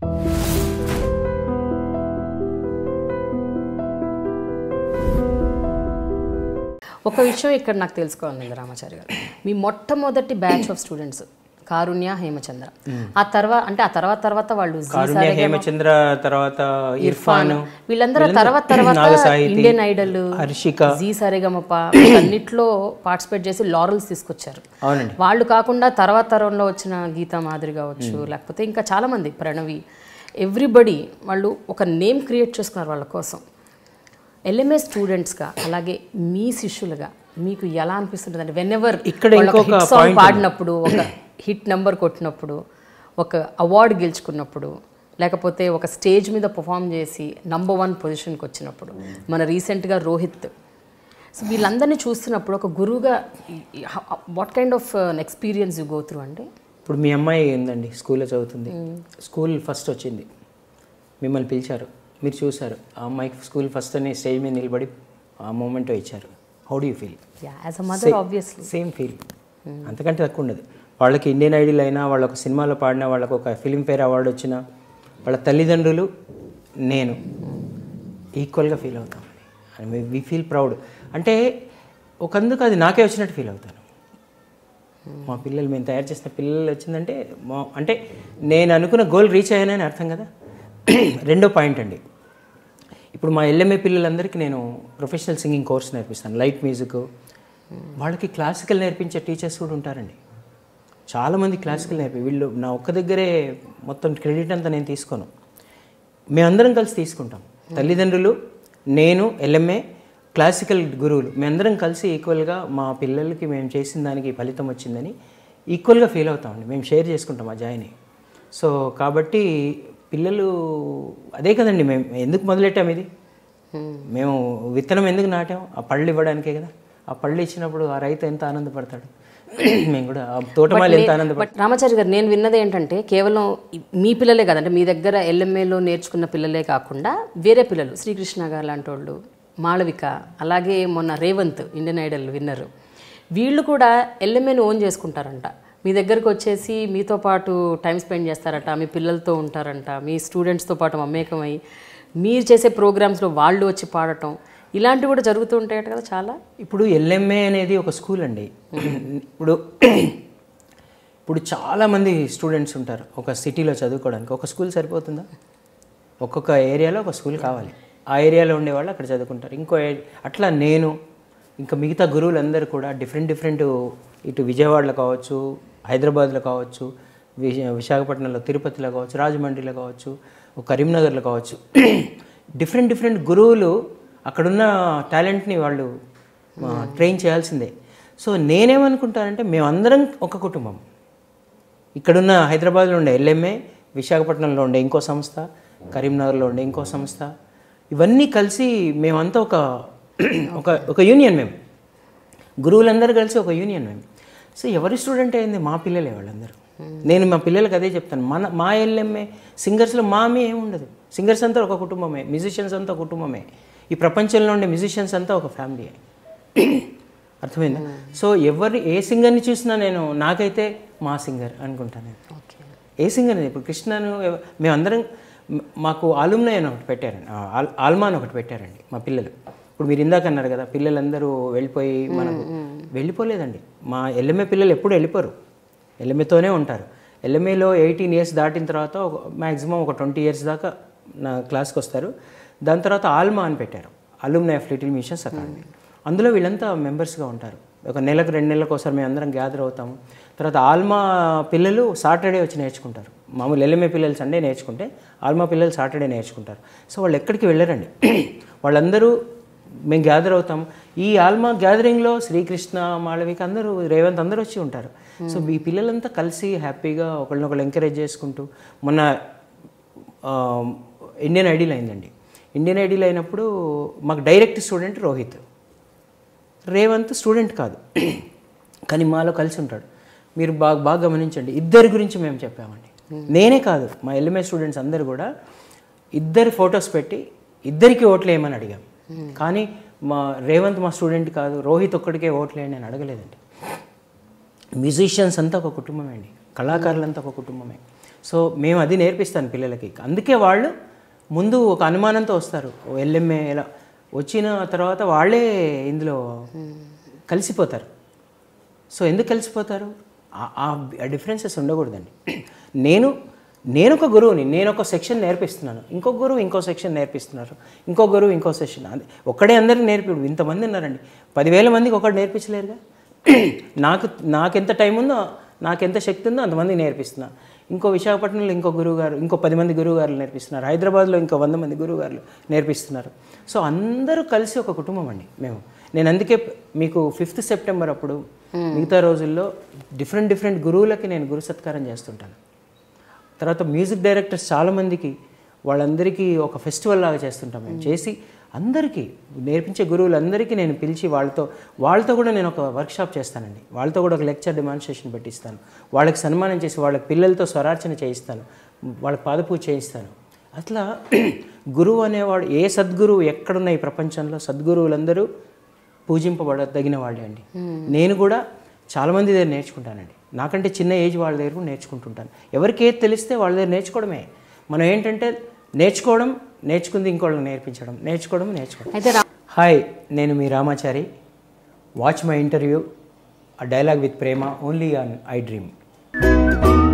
ఒక విషయం ఇక్కడ నాకు తెలుసుకోవాలండి రామాచారి గారు మీ మొట్టమొదటి batch of students Karunya Hemachandra ఆ తర్వాత అంటే ఆ తర్వాత తర్వాత వాళ్ళు జీ కారుణ్య సారెగమ, హేమచంద్ర తర్వాత ఇర్ఫాన్ వీళ్ళందరూ తర్వాత తర్వాత Nagasahiti, Indian Idol Harshika Zee Sarigamapa అన్నిట్లో పార్టిసిపేట్ చేసి లారల్స్ తీసుకొచ్చారు అవునండి వాళ్ళు కాకుండా తర్వాత తరంలో వచ్చిన గీతా మాదిరి కావచ్చు లేకపోతే ఇంకా చాలా మంది ప్రణవి ఎవ్రీబడి వాళ్ళు ఒక నేమ్ క్రియేట్ చేసుకున్నారు వాళ్ళ కోసం ఎల్ఎంఏ స్టూడెంట్స్గా అలాగే మీ శిష్యులుగా మీకు ఎలా అనిపిస్తుంటుంది అంటే వెన్ ఎవర్ ఇక్కడ ఇంకొక సాంగ్ పాడినప్పుడు ఒక హిట్ నెంబర్ కొట్టినప్పుడు ఒక అవార్డు గెలుచుకున్నప్పుడు లేకపోతే ఒక స్టేజ్ మీద పర్ఫామ్ చేసి నంబర్ వన్ పొజిషన్కి వచ్చినప్పుడు మన రీసెంట్గా రోహిత్ సో వీళ్ళందరినీ చూస్తున్నప్పుడు ఒక గురువుగా what kind of experience you go through అంటే ఇప్పుడు మీ అమ్మాయి ఉందండి స్కూల్లో చదువుతుంది స్కూల్ ఫస్ట్ వచ్చింది మిమ్మల్ని పిలిచారు మీరు చూశారు ఆ అమ్మాయికి స్కూల్ ఫస్ట్ అని స్టేజ్ మీద నిలబడి ఆ మూమెంట్ ఇచ్చారు how do you feel as a mother obviously same feel అంతకంటే తక్కువ ఉండదు వాళ్ళకి ఇండియన్ ఐడల్ అయినా వాళ్ళ ఒక సినిమాలో పాడినా వాళ్ళకు ఒక ఫిలింఫేర్ అవార్డు వచ్చినా వాళ్ళ తల్లిదండ్రులు నేను ఈక్వల్గా ఫీల్ అవుతాం వి ఫీల్ ప్రౌడ్ అంటే ఒకందుకు అది నాకే వచ్చినట్టు ఫీల్ అవుతాను మా పిల్లలు మేము తయారు చేసిన పిల్లలు వచ్చిందంటే మా అంటే నేను అనుకున్న గోల్ రీచ్ అయ్యానని అర్థం కదా రెండో పాయింట్ అండి ఇప్పుడు మా ఎల్ఎంఏ పిల్లలందరికీ నేను ప్రొఫెషనల్ సింగింగ్ కోర్స్ నేర్పిస్తాను లైట్ మ్యూజిక్ వాళ్ళకి క్లాసికల్ నేర్పించే టీచర్స్ కూడా ఉంటారండి చాలామంది క్లాసికల్ నేర్పి వీళ్ళు నా ఒక్క దగ్గరే మొత్తం క్రెడిట్ అంతా నేను తీసుకోను మేమందరం కలిసి తీసుకుంటాం తల్లిదండ్రులు నేను ఎల్ఎంఏ క్లాసికల్ గురువులు మేమందరం కలిసి ఈక్వల్గా మా పిల్లలకి మేము చేసిన దానికి ఫలితం వచ్చిందని ఈక్వల్గా ఫీల్ అవుతామండి మేము షేర్ చేసుకుంటాం ఆ జాయిని సో కాబట్టి పిల్లలు అదే కదండి మేము ఎందుకు మొదలెట్టాం ఇది మేము విత్తనం ఎందుకు నాటాం ఆ పళ్ళు ఇవ్వడానికే కదా ఆ పళ్ళు ఇచ్చినప్పుడు ఆ రైతు ఎంత ఆనందపడతాడు మేము కూడా ఆ తోటమాలి ఎంత ఆనందపడతాడు బట్ రామాచారి గారు నేను విన్నది ఏంటంటే కేవలం మీ పిల్లలే కాదంటే మీ దగ్గర ఎల్ఎంఏలో నేర్చుకున్న పిల్లలే కాకుండా వేరే పిల్లలు శ్రీకృష్ణ గారు లాంటి వాళ్ళు మాళవిక అలాగే మొన్న రేవంత్ ఇండియన్ ఐడల్ విన్నర్ వీళ్ళు కూడా ఎల్ఎంఏని ఓన్ చేసుకుంటారంట మీ దగ్గరకు వచ్చేసి మీతో పాటు టైం స్పెండ్ చేస్తారట మీ పిల్లలతో ఉంటారంట మీ స్టూడెంట్స్తో పాటు మమేకమై మీరు చేసే ప్రోగ్రామ్స్లో వాళ్ళు వచ్చి పాడటం ఇలాంటివి కూడా జరుగుతూ ఉంటాయట కదా చాలా ఇప్పుడు ఎల్ఎంఏ అనేది ఒక స్కూల్ అండి ఇప్పుడు ఇప్పుడు చాలామంది స్టూడెంట్స్ ఉంటారు ఒక సిటీలో చదువుకోవడానికి ఒక స్కూల్ సరిపోతుందా ఒక్కొక్క ఏరియాలో ఒక స్కూల్ కావాలి ఆ ఏరియాలో ఉండేవాళ్ళు అక్కడ చదువుకుంటారు ఇంకో ఏ- అట్లా నేను ఇంకా మిగతా గురువులందరూ కూడా డిఫరెంట్ డిఫరెంట్ ఇటు విజయవాడలో కావచ్చు హైదరాబాద్లో కావచ్చు విశ- విశాఖపట్నంలో తిరుపతిలో కావచ్చు రాజమండ్రిలో కావచ్చు కరీంనగర్లో కావచ్చు డిఫరెంట్ డిఫరెంట్ గురువులు అక్కడున్న టాలెంట్ని వాళ్ళు ట్రైన్ చేయాల్సిందే సో నేనేమనుకుంటానంటే మేమందరం ఒక కుటుంబం ఇక్కడున్న హైదరాబాద్లో ఉండే ఎల్ఎంఏ విశాఖపట్నంలో ఉండే ఇంకో సంస్థ కరీంనగర్లో ఉండే ఇంకో సంస్థ ఇవన్నీ కలిసి మేమంతా ఒక ఒక ఒక యూనియన్ మేము గురువులందరూ కలిసి ఒక యూనియన్ మేము సో ఎవరి స్టూడెంట్ అయింది మా పిల్లలే వాళ్ళందరూ నేను మా పిల్లలకి అదే చెప్తాను మన మా ఎల్ఎంఏ సింగర్స్లో మామే ఏమి ఉండదు సింగర్స్ అంతా ఒక కుటుంబమే మ్యూజిషియన్స్ అంతా ఒక కుటుంబమే ఈ ప్రపంచంలో ఉండే మ్యూజిషియన్స్ అంతా ఒక ఫ్యామిలీ అర్థమైందా సో ఎవరు ఏ సింగర్ని చూసినా నేను నాకైతే మా సింగర్ అనుకుంటాను నేను ఓకే ఏ సింగర్ అని ఇప్పుడు కృష్ణను ఎవ- మేమందరం మ- మాకు ఆలుమ్నై అని ఒకటి పెట్టారండి ఆ, ఆల్- ఆల్మా అని ఒకటి పెట్టారండి మా పిల్లలు ఇప్పుడు మీరు ఇందాక అన్నారు కదా పిల్లలందరూ వెళ్ళిపోయి మనకు వెళ్ళిపోలేదండి మా ఎల్ఎంఏ పిల్లలు ఎప్పుడు వెళ్ళిపోరు ఎల్ఎంఏతోనే ఉంటారు ఎల్ఎంఏలో ఎయిటీన్ ఇయర్స్ దాటిన తర్వాత ఒక మ్యాక్సిమం ఒక ట్వంటీ ఇయర్స్ దాకా నా క్లాస్కి వస్తారు దాని తర్వాత ఆల్మా అని పెట్టారు alumni of little musicians academy అందులో వీళ్ళంతా మెంబర్స్గా ఉంటారు ఒక నెలకు రెండు నెలలకు ఒకసారి మేము అందరం గ్యాదర్ అవుతాము తర్వాత ఆల్మా పిల్లలు సాటర్డే వచ్చి నేర్చుకుంటారు మామూలు ఎల్ఎంఏ పిల్లలు సండే నేర్చుకుంటే ఆల్మా పిల్లలు సాటర్డే నేర్చుకుంటారు సో వాళ్ళు ఎక్కడికి వెళ్ళరండి వాళ్ళందరూ మేము గ్యాదర్ అవుతాం ఈ ఆల్మా గ్యాదరింగ్లో శ్రీకృష్ణ మాళవిక అందరూ రేవంత్ అందరూ వచ్చి ఉంటారు సో ఈ పిల్లలంతా కలిసి హ్యాపీగా ఒకళ్ళనొకళ్ళు ఎంకరేజ్ చేసుకుంటూ మొన్న ఆ, ఇండియన్ ఐడీల్ అయిందండి ఇండియన్ ఐడీల్ అయినప్పుడు మాకు direct student Rohit Revanth student కాదు కానీ మాలో కలిసి ఉంటాడు మీరు బాగా బాగా గమనించండి ఇద్దరి గురించి మేము చెప్పామండి నేనే కాదు మా ఎల్ఎంఏ స్టూడెంట్స్ అందరు కూడా ఇద్దరు ఫొటోస్ పెట్టి ఇద్దరికి ఓట్లు వేయమని అడిగాం కానీ మా రేవంత్ మా స్టూడెంట్ కాదు రోహిత్ ఒక్కడికే ఓట్లు వేయండి అని అడగలేదండి మ్యూజిషియన్స్ అంతా ఒక కుటుంబమే అండి కళాకారులంతా ఒక కుటుంబమే సో మేము అది నేర్పిస్తాను పిల్లలకి అందుకే వాళ్ళు ముందు ఒక అనుమానంతో వస్తారు ఓ ఎల్ఎంఏ ఇలా వచ్చిన తర్వాత వాళ్ళే ఇందులో కలిసిపోతారు సో ఎందుకు కలిసిపోతారు ఆ- ఆ డిఫరెన్సెస్ ఉండకూడదండి నేను నేను ఒక గురువుని నేను ఒక సెక్షన్ నేర్పిస్తున్నాను ఇంకో గురువు ఇంకో సెక్షన్ నేర్పిస్తున్నారు ఇంకో గురువు ఇంకో సెక్షన్ అది ఒక్కడే అందరికి నేర్పి ఇంతమంది ఉన్నారండి పదివేల మందికి ఒకటి నేర్పించలేరుగా నాకు నాకు ఎంత టైం ఉందో నాకు ఎంత శక్తి ఉందో అంతమందికి నేర్పిస్తున్నా ఇంకో విశాఖపట్నంలో ఇంకో గురువు గారు ఇంకో పది మంది గురువు గారు నేర్పిస్తున్నారు హైదరాబాద్లో ఇంకో వంద మంది గురువు గారు నేర్పిస్తున్నారు సో అందరూ కలిసి ఒక కుటుంబం అండి మేము నేను అందుకే మీకు ఫిఫ్త్ సెప్టెంబర్ అప్పుడు మిగతా రోజుల్లో డిఫరెంట్ డిఫరెంట్ గురువులకి నేను గురు సత్కారం చేస్తుంటాను తర్వాత మ్యూజిక్ డైరెక్టర్స్ చాలామందికి వాళ్ళందరికీ ఒక ఫెస్టివల్ లాగా చేస్తుంటాం మేము చేసి అందరికీ నేర్పించే గురువులందరికీ నేను పిలిచి వాళ్ళతో వాళ్ళతో కూడా నేను ఒక వర్క్షాప్ చేస్తానండి వాళ్ళతో కూడా ఒక లెక్చర్ డెమాన్స్ట్రేషన్ పెట్టిస్తాను వాళ్ళకి సన్మానం చేసి వాళ్ళ పిల్లలతో స్వరార్చన చేయిస్తాను వాళ్ళకి పాదపూజ చేయిస్తాను అట్లా గురువు అనేవాడు ఏ సద్గురువు ఎక్కడున్న ఈ ప్రపంచంలో సద్గురువులందరూ పూజింపబడదగిన వాళ్ళే అండి నేను కూడా చాలామంది దగ్గర నేర్చుకుంటానండి నాకంటే చిన్న ఏజ్ వాళ్ళ దగ్గర కూడా నేర్చుకుంటుంటాను ఎవరికి ఏది తెలిస్తే వాళ్ళ దగ్గర నేర్చుకోవడమే మనం ఏంటంటే నేర్చుకోవడం నేర్చుకుంది ఇంకోళ్ళకి నేర్పించడం నేర్చుకోవడం నేర్చుకోవడం అయితే రా- హాయ్ నేను మీ Ramachari watch my interview dialogue with Prema only on I dream